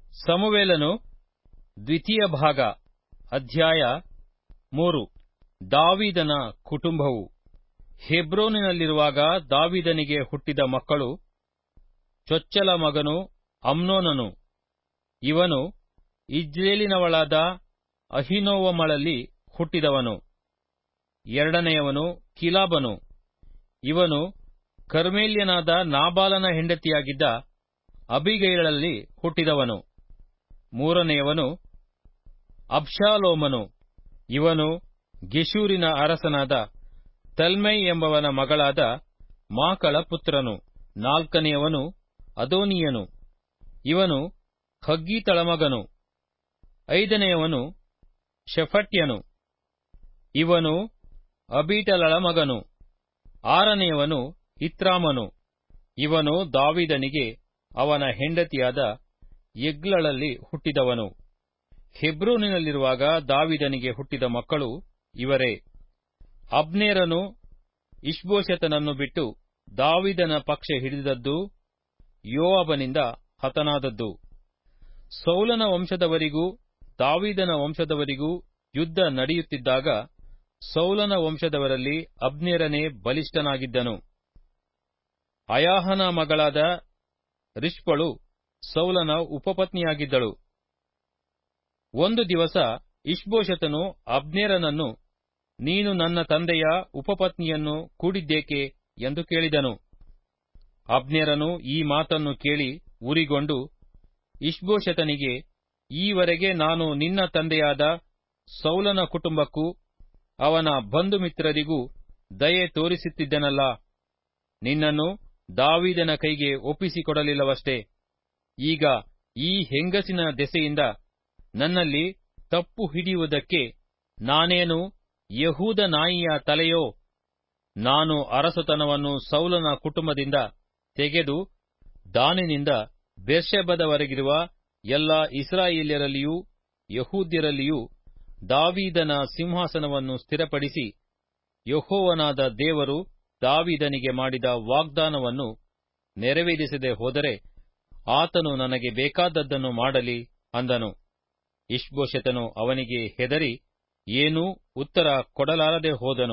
ಸಮುವೇಲನು ದ್ವಿತೀಯ ಭಾಗ ಅಧ್ಯಾಯ ಮೂರು ದಾವೀದನ ಕುಟುಂಬವು ಹೆಬ್ರೋನಿನಲ್ಲಿರುವಾಗ ದಾವೀದನಿಗೆ ಹುಟ್ಟಿದ ಮಕ್ಕಳು ಚೊಚ್ಚಲ ಮಗನು ಅಮ್ನೋನನು ಇವನು ಇಜ್ರೇಲಿನವಳಾದ ಅಹಿನೋವಮಳಲ್ಲಿ ಹುಟ್ಟಿದವನು ಎರಡನೆಯವನು ಕಿಲಾಬನು ಇವನು ಕರ್ಮೇಲ್ಯನಾದ ನಾಬಾಲನ ಹೆಂಡತಿಯಾಗಿದ್ದ ಅಬಿಗೈಲಳಲ್ಲಿ ಹುಟ್ಟಿದವನು ಮೂರನೆಯವನು ಅಬ್ಷಾಲೋಮನು ಇವನು ಗೆಷೂರಿನ ಅರಸನಾದ ತಲ್ಮೈ ಎಂಬವನ ಮಗಳಾದ ಮಾಕಳ ಪುತ್ರನು ನಾಲ್ಕನೆಯವನು ಅದೋನೀಯನು ಇವನು ಹಗ್ಗೀತಳ ಮಗನು ಐದನೆಯವನು ಶೆಫಟ್ಯನು ಇವನು ಅಬೀಟಲಳ ಮಗನು ಆರನೆಯವನು ಇತ್ರಾಮನು ಇವನು ದಾವೀದನಿಗೆ ಅವನ ಹೆಂಡತಿಯಾದ ಎಗ್ಲಳಲ್ಲಿ ಹುಟ್ಟಿದವನು ಹೆಬ್ರೋನಿನಲ್ಲಿರುವಾಗ ದಾವೀದನಿಗೆ ಹುಟ್ಟಿದ ಮಕ್ಕಳು ಇವರೇ ಅಬ್ನೇರನು ಇಷ್ಬೋಶೆತನನ್ನು ಬಿಟ್ಟು ದಾವೀದನ ಪಕ್ಷ ಹಿಡಿದದ್ದು ಯೋವಾಬನಿಂದ ಹತನಾದದ್ದು ಸೌಲನ ವಂಶದವರಿಗೂ ದಾವೀದನ ವಂಶದವರಿಗೂ ಯುದ್ಧ ನಡೆಯುತ್ತಿದ್ದಾಗ ಸೌಲನ ವಂಶದವರಲ್ಲಿ ಅಬ್ನೇರನೇ ಬಲಿಷ್ಠನಾಗಿದ್ದನು ಅಯಾಹನ ಮಗಳಾದ ರಿಷ್ಪಳು ಸೌಲನ ಉಪಪತ್ನಿಯಾಗಿದ್ದಳು ಒಂದು ದಿವಸ ಇಷ್ಬೋಶತನು ಅಬ್ನೇರನನ್ನು ನೀನು ನನ್ನ ತಂದೆಯ ಉಪಪತ್ನಿಯನ್ನು ಕೂಡಿದ್ದೇಕೆ ಎಂದು ಕೇಳಿದನು ಅಬ್ನೇರನು ಈ ಮಾತನ್ನು ಕೇಳಿ ಉರಿಗೊಂಡು ಇಷ್ಬೋಶತನಿಗೆ ಈವರೆಗೆ ನಾನು ನಿನ್ನ ತಂದೆಯಾದ ಸೌಲನ ಕುಟುಂಬಕ್ಕೂ ಅವನ ಬಂಧು ಮಿತ್ರರಿಗೂ ದಯೆ ತೋರಿಸುತ್ತಿದ್ದೆನಲ್ಲ ನಿನ್ನನ್ನು ದಾವೀದನ ಕೈಗೆ ಒಪ್ಪಿಸಿಕೊಡಲಿಲ್ಲವಷ್ಟೇ ಈಗ ಈ ಹೆಂಗಸಿನ ದೆಸೆಯಿಂದ ನನ್ನಲ್ಲಿ ತಪ್ಪು ಹಿಡಿಯುವುದಕ್ಕೆ ನಾನೇನು ಯಹೂದ ನಾಯಿಯ ತಲೆಯೋ ನಾನು ಅರಸತನವನ್ನು ಸೌಲನ ಕುಟುಂಬದಿಂದ ತೆಗೆದು ದಾನಿನಿಂದ ಬೆರ್ಷೆಬದವರೆಗಿರುವ ಎಲ್ಲ ಇಸ್ರಾಯೇಲ್ಯರಲ್ಲಿಯೂ ಯಹೂದ್ಯರಲ್ಲಿಯೂ ದಾವೀದನ ಸಿಂಹಾಸನವನ್ನು ಸ್ಥಿರಪಡಿಸಿ ಯಹೋವನಾದ ದೇವರು ದಾವೀದನಿಗೆ ಮಾಡಿದ ವಾಗ್ದಾನವನ್ನು ನೆರವೇರಿಸದೆ ಹೋದರೆ ಆತನು ನನಗೆ ಬೇಕಾದದ್ದನ್ನು ಮಾಡಲಿ ಅಂದನು ಇಷ್ಬೋಶೆತನು ಅವನಿಗೆ ಹೆದರಿ ಏನೂ ಉತ್ತರ ಕೊಡಲಾರದೆ ಹೋದನು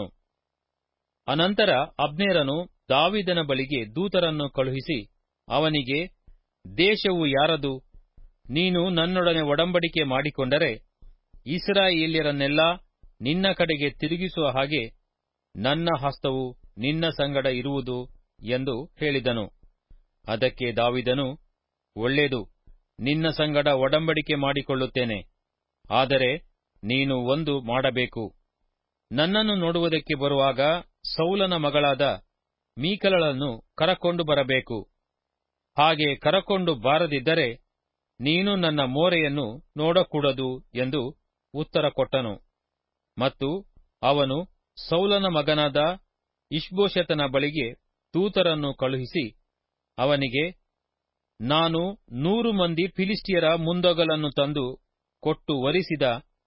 ಅನಂತರ ಅಬ್ನೇರನು ದಾವಿದನ ಬಳಿಗೆ ದೂತರನ್ನು ಕಳುಹಿಸಿ ಅವನಿಗೆ ದೇಶವು ಯಾರದು ನೀನು ನನ್ನೊಡನೆ ಒಡಂಬಡಿಕೆ ಮಾಡಿಕೊಂಡರೆ ಇಸ್ರಾಯೇಲ್ಯರನ್ನೆಲ್ಲ ನಿನ್ನ ಕಡೆಗೆ ತಿರುಗಿಸುವ ಹಾಗೆ ನನ್ನ ಹಸ್ತವು ನಿನ್ನ ಸಂಗಡ ಇರುವುದು ಎಂದು ಹೇಳಿದನು ಅದಕ್ಕೆ ದಾವಿದನು ಒಳ್ಳೆಯದು ನಿನ್ನ ಸಂಗಡ ಒಡಂಬಡಿಕೆ ಮಾಡಿಕೊಳ್ಳುತ್ತೇನೆ ಆದರೆ ನೀನು ಒಂದು ಮಾಡಬೇಕು ನನ್ನನ್ನು ನೋಡುವುದಕ್ಕೆ ಬರುವಾಗ ಸೌಲನ ಮಗಳಾದ ಮೀಕಲಳನ್ನು ಕರಕೊಂಡು ಬರಬೇಕು ಹಾಗೆ ಕರಕೊಂಡು ಬಾರದಿದ್ದರೆ ನೀನು ನನ್ನ ಮೋರೆಯನ್ನು ನೋಡಕೂಡದು ಎಂದು ಉತ್ತರ ಕೊಟ್ಟನು ಮತ್ತು ಅವನು ಸೌಲನ ಮಗನಾದ ಇಷ್ಬೋಶೆತನ ಬಳಿಗೆ ದೂತರನ್ನು ಕಳುಹಿಸಿ ಅವನಿಗೆ ನಾನು ನೂರು ಮಂದಿ ಫಿಲಿಸ್ಟಿಯರ ಮುಂದೊಗಲನ್ನು ತಂದು ಕೊಟ್ಟು ವರಿಸಿದ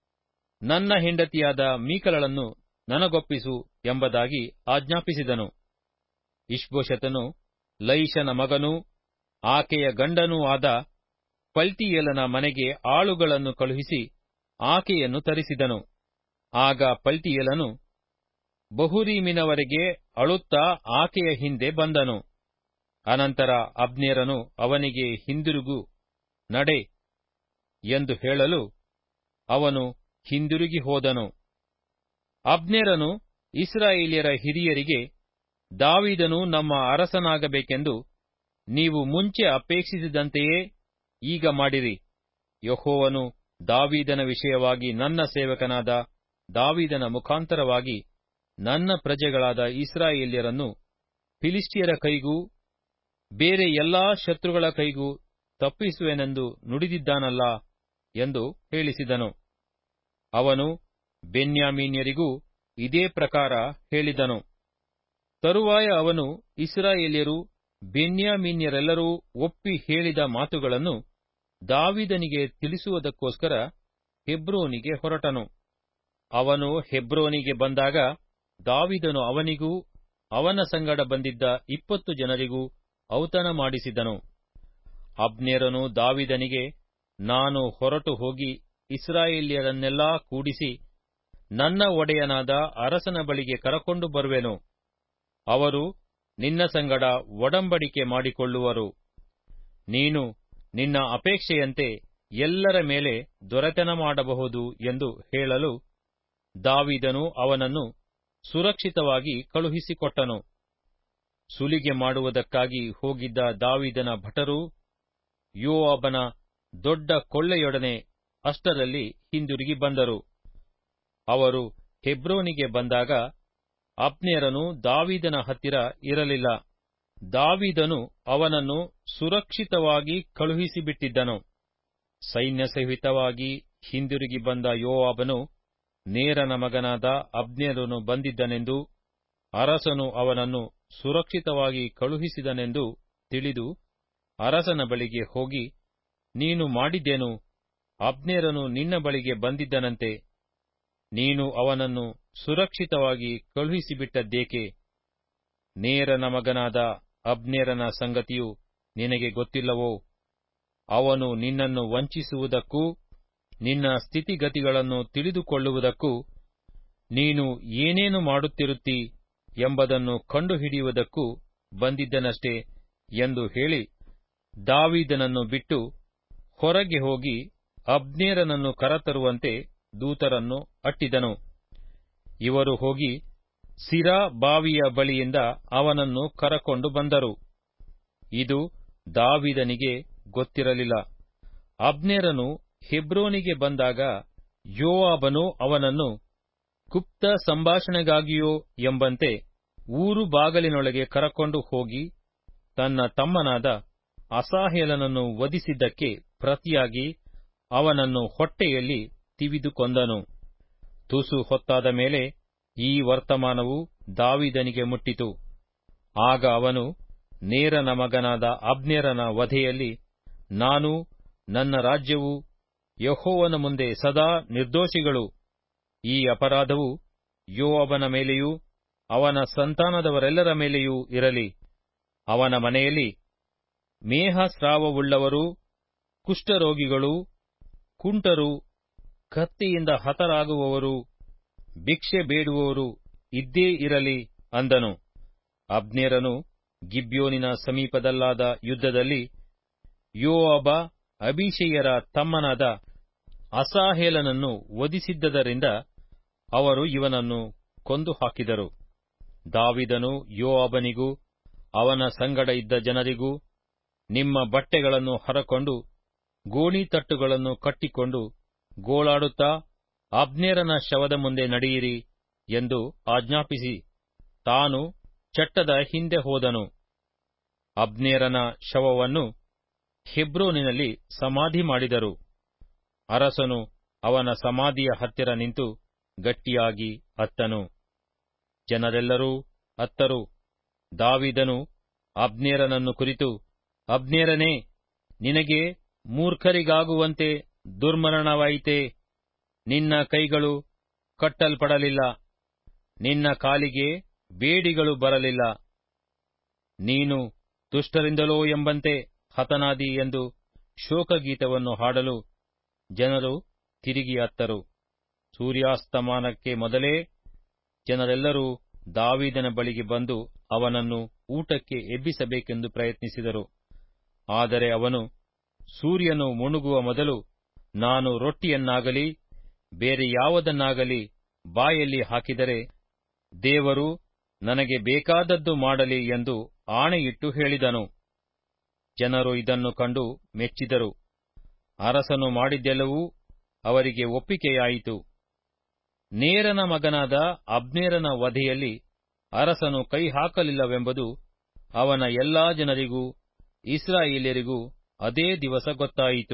ನನ್ನ ಹೆಂಡತಿಯಾದ ಮೀಕಲಳನ್ನು ನನಗೊಪ್ಪಿಸು ಎಂಬುದಾಗಿ ಆಜ್ಞಾಪಿಸಿದನು ಇಷ್ಬೋಶೆತನು ಲೈಷನ ಮಗನೂ ಆಕೆಯ ಗಂಡನೂ ಆದ ಪಲ್ಟಿಯೇಲನ ಮನೆಗೆ ಆಳುಗಳನ್ನು ಕಳುಹಿಸಿ ಆಕೆಯನ್ನು ತರಿಸಿದನು ಆಗ ಪಲ್ಟಿಯೇಲನು ಬಹುರೀಮಿನವರೆಗೆ ಅಳುತ್ತಾ ಆಕೆಯ ಹಿಂದೆ ಬಂದನು ಅನಂತರ ಅಬ್ನೇರನು ಅವನಿಗೆ ಹಿಂದಿರುಗು ನಡೆ ಎಂದು ಹೇಳಲು ಅವನು ಹಿಂದಿರುಗಿ ಹೋದನು ಅಬ್ನೇರನು ಇಸ್ರಾಯೇಲ್ಯರ ಹಿರಿಯರಿಗೆ ದಾವಿದನು ನಮ್ಮ ಅರಸನಾಗಬೇಕೆಂದು ನೀವು ಮುಂಚೆ ಅಪೇಕ್ಷಿಸಿದಂತೆಯೇ ಈಗ ಮಾಡಿರಿ ಯಹೋವನು ದಾವೀದನ ವಿಷಯವಾಗಿ ನನ್ನ ಸೇವಕನಾದ ದಾವೀದನ ಮುಖಾಂತರವಾಗಿ ನನ್ನ ಪ್ರಜೆಗಳಾದ ಇಸ್ರಾಯೇಲ್ಯರನ್ನು ಫಿಲಿಸ್ಟಿಯರ ಕೈಗೂ ಬೇರೆ ಎಲ್ಲಾ ಶತ್ರುಗಳ ಕೈಗೂ ತಪ್ಪಿಸುವೆನೆಂದು ನುಡಿದಿದ್ದಾನಲ್ಲ ಎಂದು ಹೇಳಿಸಿದನು ಅವನು ಬೆನ್ಯಾಮೀನ್ಯರಿಗೂ ಇದೇ ಪ್ರಕಾರ ಹೇಳಿದನು ತರುವಾಯ ಅವನು ಇಸ್ರಾಯೇಲ್ಯರು ಬೆನ್ಯಾಮೀನ್ಯರೆಲ್ಲರೂ ಒಪ್ಪಿ ಹೇಳಿದ ಮಾತುಗಳನ್ನು ದಾವಿದನಿಗೆ ತಿಳಿಸುವುದಕ್ಕೋಸ್ಕರ ಹೆಬ್ರೋನಿಗೆ ಹೊರಟನು ಅವನು ಹೆಬ್ರೋನಿಗೆ ಬಂದಾಗ ದಾವಿದನು ಅವನಿಗೂ ಅವನ ಸಂಗಡ ಬಂದಿದ್ದ ಇಪ್ಪತ್ತು ಜನರಿಗೂ ಔತಣ ಮಾಡಿಸಿದನು ಅಬ್ನೇರನು ದಾವಿದನಿಗೆ ನಾನು ಹೊರಟು ಹೋಗಿ ಇಸ್ರಾಯೇಲ್ಯರನ್ನೆಲ್ಲಾ ಕೂಡಿಸಿ ನನ್ನ ಒಡೆಯನಾದ ಅರಸನ ಬಳಿಗೆ ಕರಕೊಂಡು ಬರುವೆನು ಅವರು ನಿನ್ನ ಸಂಗಡ ಒಡಂಬಡಿಕೆ ಮಾಡಿಕೊಳ್ಳುವರು ನೀನು ನಿನ್ನ ಅಪೇಕ್ಷೆಯಂತೆ ಎಲ್ಲರ ಮೇಲೆ ದೊರೆತನ ಮಾಡಬಹುದು ಎಂದು ಹೇಳಲು ದಾವಿದನು ಅವನನ್ನು ಸುರಕ್ಷಿತವಾಗಿ ಕಳುಹಿಸಿಕೊಟ್ಟನು ಸುಲಿಗೆ ಮಾಡುವುದಕ್ಕಾಗಿ ಹೋಗಿದ್ದ ದಾವಿದನ ಭಟರು ಯೋವಾಬನ ದೊಡ್ಡ ಕೊಳ್ಳೆಯೊಡನೆ ಅಷ್ಟರಲ್ಲಿ ಹಿಂದಿರುಗಿ ಬಂದರು ಅವರು ಹೆಬ್ರೋನಿಗೆ ಬಂದಾಗ ಅಬ್ನೇರನು ದಾವಿದನ ಹತ್ತಿರ ಇರಲಿಲ್ಲ ದಾವಿದನು ಅವನನ್ನು ಸುರಕ್ಷಿತವಾಗಿ ಕಳುಹಿಸಿಬಿಟ್ಟಿದ್ದನು ಸೈನ್ಯ ಸಹಿತವಾಗಿ ಹಿಂದಿರುಗಿ ಬಂದ ಯೋವಾಬನು ನೇರನ ಮಗನಾದ ಅಬ್ನೇರನು ಬಂದಿದ್ದನೆಂದು ಅರಸನು ಅವನನ್ನು ಸುರಕ್ಷಿತವಾಗಿ ಕಳುಹಿಸಿದನೆಂದು ತಿಳಿದು ಅರಸನ ಬಳಿಗೆ ಹೋಗಿ ನೀನು ಮಾಡಿದ್ದೇನು ಅಬ್ನೇರನು ನಿನ್ನ ಬಳಿಗೆ ಬಂದಿದ್ದನಂತೆ ನೀನು ಅವನನ್ನು ಸುರಕ್ಷಿತವಾಗಿ ಕಳುಹಿಸಿಬಿಟ್ಟದ್ದೇಕೆ ನೇರನ ಮಗನಾದ ಅಬ್ನೇರನ ಸಂಗತಿಯು ನಿನಗೆ ಗೊತ್ತಿಲ್ಲವೋ ಅವನು ನಿನ್ನನ್ನು ವಂಚಿಸುವುದಕ್ಕೂ ನಿನ್ನ ಸ್ಥಿತಿಗತಿಗಳನ್ನು ತಿಳಿದುಕೊಳ್ಳುವುದಕ್ಕೂ ನೀನು ಏನೇನು ಮಾಡುತ್ತಿರುತ್ತೀ ಎಂಬುದನ್ನು ಕಂಡುಹಿಡಿಯುವುದಕ್ಕೂ ಬಂದಿದ್ದನಷ್ಟೇ ಎಂದು ಹೇಳಿ ದಾವಿದನನ್ನು ಬಿಟ್ಟು ಹೊರಗೆ ಹೋಗಿ ಅಬ್ನೇರನನ್ನು ಕರತರುವಂತೆ ದೂತರನ್ನು ಅಟ್ಟಿದನು ಇವರು ಹೋಗಿ ಸಿರಾ ಬಾವಿಯ ಬಳಿಯಿಂದ ಅವನನ್ನು ಕರಕೊಂಡು ಬಂದರು ಇದು ದಾವಿದನಿಗೆ ಗೊತ್ತಿರಲಿಲ್ಲ ಅಬ್ನೇರನು ಹೆಬ್ರೋನಿಗೆ ಬಂದಾಗ ಯೋವಾಬನು ಅವನನ್ನು ಗುಪ್ತ ಸಂಭಾಷಣೆಗಾಗಿಯೋ ಎಂಬಂತೆ ಊರು ಬಾಗಲಿನೊಳಗೆ ಕರಕೊಂಡು ಹೋಗಿ ತನ್ನ ತಮ್ಮನಾದ ಅಸಾಹೇಲನನ್ನು ವಧಿಸಿದ್ದಕ್ಕೆ ಪ್ರತಿಯಾಗಿ ಅವನನ್ನು ಹೊಟ್ಟೆಯಲ್ಲಿ ತಿವಿದು ಕೊಂದನು ತುಸು ಹೊತ್ತಾದ ಮೇಲೆ ಈ ವರ್ತಮಾನವು ದಾವಿದನಿಗೆ ಮುಟ್ಟಿತು ಆಗ ಅವನು ನೇರನ ಮಗನಾದ ಅಬ್ನೇರನ ವಧೆಯಲ್ಲಿ ನಾನು ನನ್ನ ರಾಜ್ಯವು ಯಹೋವನ ಮುಂದೆ ಸದಾ ನಿರ್ದೋಷಿಗಳು ಈ ಅಪರಾಧವು ಯೋವಬನ ಮೇಲೆಯೂ ಅವನ ಸಂತಾನದವರೆಲ್ಲರ ಮೇಲೆಯೂ ಇರಲಿ ಅವನ ಮನೆಯಲ್ಲಿ ಮೇಹಸ್ರಾವವುಳ್ಳವರು ಕುಷ್ಠರೋಗಿಗಳು ಕುಂಟರು ಕತ್ತಿಯಿಂದ ಹತರಾಗುವವರು ಭಿಕ್ಷೆ ಬೇಡುವವರು ಇದ್ದೇ ಇರಲಿ ಅಂದನು ಅಬ್ನೇರನು ಗಿಬ್ಯೋನಿನ ಸಮೀಪದಲ್ಲಾದ ಯುದ್ಧದಲ್ಲಿ ಯೋವಾಬ ಅಭಿಷೇಯರ ತಮ್ಮನಾದ ಅಸಾಹೇಲನನ್ನು ವಧಿಸಿದ್ದರಿಂದ ಅವರು ಇವನನ್ನು ಕೊಂದು ಹಾಕಿದರು ದಾವಿದನು ಯೋವಾಬನಿಗೂ ಅವನ ಸಂಗಡ ಇದ್ದ ಜನರಿಗೂ ನಿಮ್ಮ ಬಟ್ಟೆಗಳನ್ನು ಹರಕೊಂಡು ಗೋಣಿತಟ್ಟುಗಳನ್ನು ಕಟ್ಟಿಕೊಂಡು ಗೋಳಾಡುತ್ತಾ ಅಬ್ನೇರನ ಶವದ ಮುಂದೆ ನಡೆಯಿರಿ ಎಂದು ಆಜ್ಞಾಪಿಸಿ ತಾನು ಚಟ್ಟದ ಹಿಂದೆ ಹೋದನು ಅಬ್ನೇರನ ಶವವನ್ನು ಹೆಬ್ರೋನಿನಲ್ಲಿ ಸಮಾಧಿ ಮಾಡಿದರು ಅರಸನು ಅವನ ಸಮಾಧಿಯ ಹತ್ತಿರ ನಿಂತು ಗಟ್ಟಿಯಾಗಿ ಅತ್ತನು ಜನರೆಲ್ಲರೂ ಅತ್ತರು ದಾವಿದನು ಅಬ್ನೇರನನ್ನು ಕುರಿತು ಅಬ್ನೇರನೇ ನಿನಗೆ ಮೂರ್ಖರಿಗಾಗುವಂತೆ ದುರ್ಮರಣವಾಯಿತೆ ನಿನ್ನ ಕೈಗಳು ಕಟ್ಟಲ್ಪಡಲಿಲ್ಲ ನಿನ್ನ ಕಾಲಿಗೆ ಬೇಡಿಗಳು ಬರಲಿಲ್ಲ ನೀನು ದುಷ್ಟರಿಂದಲೋ ಎಂಬಂತೆ ಹತನಾದಿ ಎಂದು ಶೋಕಗೀತವನ್ನು ಹಾಡಲು ಜನರು ತಿರುಗಿ ಅತ್ತರು ಸೂರ್ಯಾಸ್ತಮಾನಕ್ಕೆ ಮೊದಲೇ ಜನರೆಲ್ಲರೂ ದಾವಿದನ ಬಳಿಗೆ ಬಂದು ಅವನನ್ನು ಊಟಕ್ಕೆ ಎಬ್ಬಿಸಬೇಕೆಂದು ಪ್ರಯತ್ನಿಸಿದರು ಆದರೆ ಅವನು ಸೂರ್ಯನು ಮುಣುಗುವ ಮೊದಲು ನಾನು ರೊಟ್ಟಿಯನ್ನಾಗಲಿ ಬೇರೆ ಯಾವುದನ್ನಾಗಲಿ ಬಾಯಲ್ಲಿ ಹಾಕಿದರೆ ದೇವರು ನನಗೆ ಬೇಕಾದದ್ದು ಮಾಡಲಿ ಎಂದು ಆಣೆಯಿಟ್ಟು ಹೇಳಿದನು ಜನರು ಇದನ್ನು ಕಂಡು ಮೆಚ್ಚಿದರು ಅರಸನು ಮಾಡಿದ್ದೆಲ್ಲವೂ ಅವರಿಗೆ ಒಪ್ಪಿಗೆಯಾಯಿತು ನೇರನ ಮಗನಾದ ಅಬ್ನೇರನ ವಧೆಯಲ್ಲಿ ಅರಸನು ಕೈ ಹಾಕಲಿಲ್ಲವೆಂಬುದು ಅವನ ಎಲ್ಲಾ ಜನರಿಗೂ ಇಸ್ರಾಯೇಲ್ಯರಿಗೂ ಅದೇ ದಿವಸ ಗೊತ್ತಾಯಿತು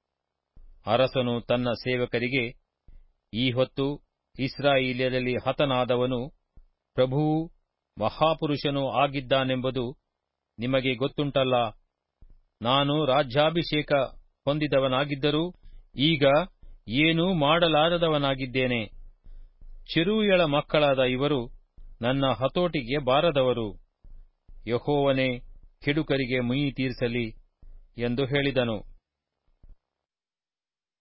ಅರಸನು ತನ್ನ ಸೇವಕರಿಗೆ ಈ ಹೊತ್ತು ಇಸ್ರಾಯೇಲ್ಯರಲ್ಲಿ ಹತನಾದವನು ಪ್ರಭುವೂ ಮಹಾಪುರುಷನೂ ಆಗಿದ್ದಾನೆಂಬುದು ನಿಮಗೆ ಗೊತ್ತುಂಟಲ್ಲ ನಾನು ರಾಜ್ಯಾಭಿಷೇಕ ಹೊಂದಿದವನಾಗಿದ್ದರೂ ಈಗ ಏನೂ ಮಾಡಲಾರದವನಾಗಿದ್ದೇನೆ ಚೆರೂಯಳ ಮಕ್ಕಳಾದ ಇವರು ನನ್ನ ಹತೋಟಿಗೆ ಬಾರದವರು ಯಹೋವನೇ ಕೆಡುಕರಿಗೆ ಮುಯಿ ತೀರಿಸಲಿ ಎಂದು ಹೇಳಿದನು